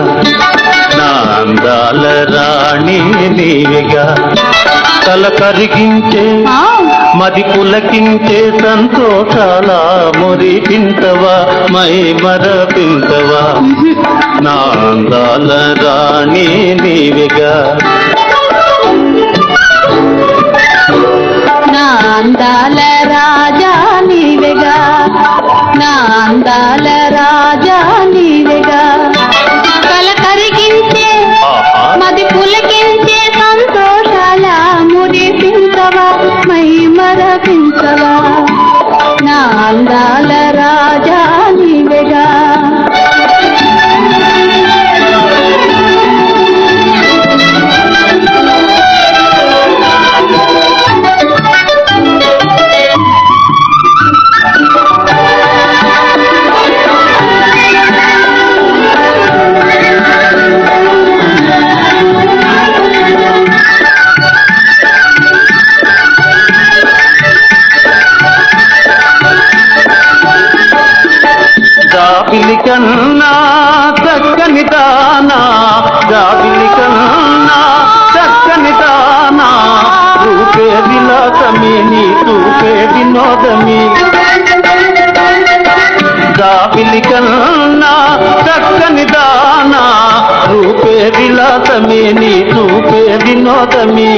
నా అందాల రాణి నీవిగా తల కరిగించే ఆ, మది పులకించే సంతోషాల మురిపించవా మై మరపించవా నా అందాల రాణి నీవిగా నా అందాల రాజా నీవెగా నా అందాల రాజా నీవెగా కల కరిగించే ఆహా మది పులకించే సంతోషాల మురిపించవా మై మరపించవా నా అందాల రాజా నీవెగా జాబిలి కన్నా చక్కని దానా జాబిలి కన్నా చక్కని దానా రూపే విలాసమే నీ రూపే వినోదమే జాబిలి కన్నా చక్కని దానా రూపే విలాసమే నీ రూపే వినోదమే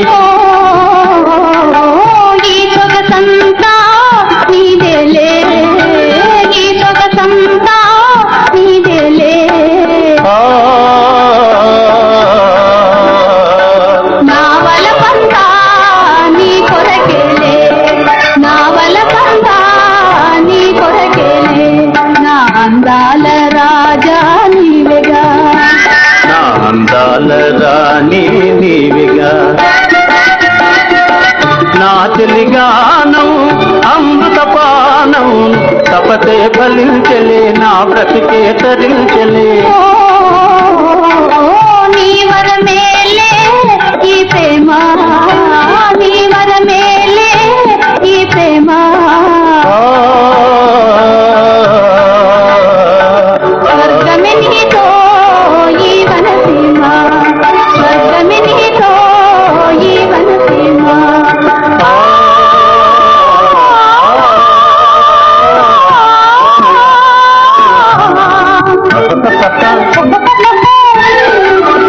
ఈ సొగసంతా నీదేలే ఈ సొగసంతా నీదేలే ఆ నా వలపంతా నీ కొరకేలే నా వలపంతా నీ కొరకేలే నా అందాల రాజా నీవెగా నా అందాల రాణి నీవిగా నా చెలిగానం అమృతపానం తపతే ఫలించలే నా బ్రతికే తరించలే నీ వరమేలే ఈ ప్రేమ నీ వరమేలే ఈ ప్రేమ ఆ, స్వర్గమే నీతో ఈ వనసీమ స్వర్గమే నీతో ఈ వనసీమ ఆ, ఆ, ఆ.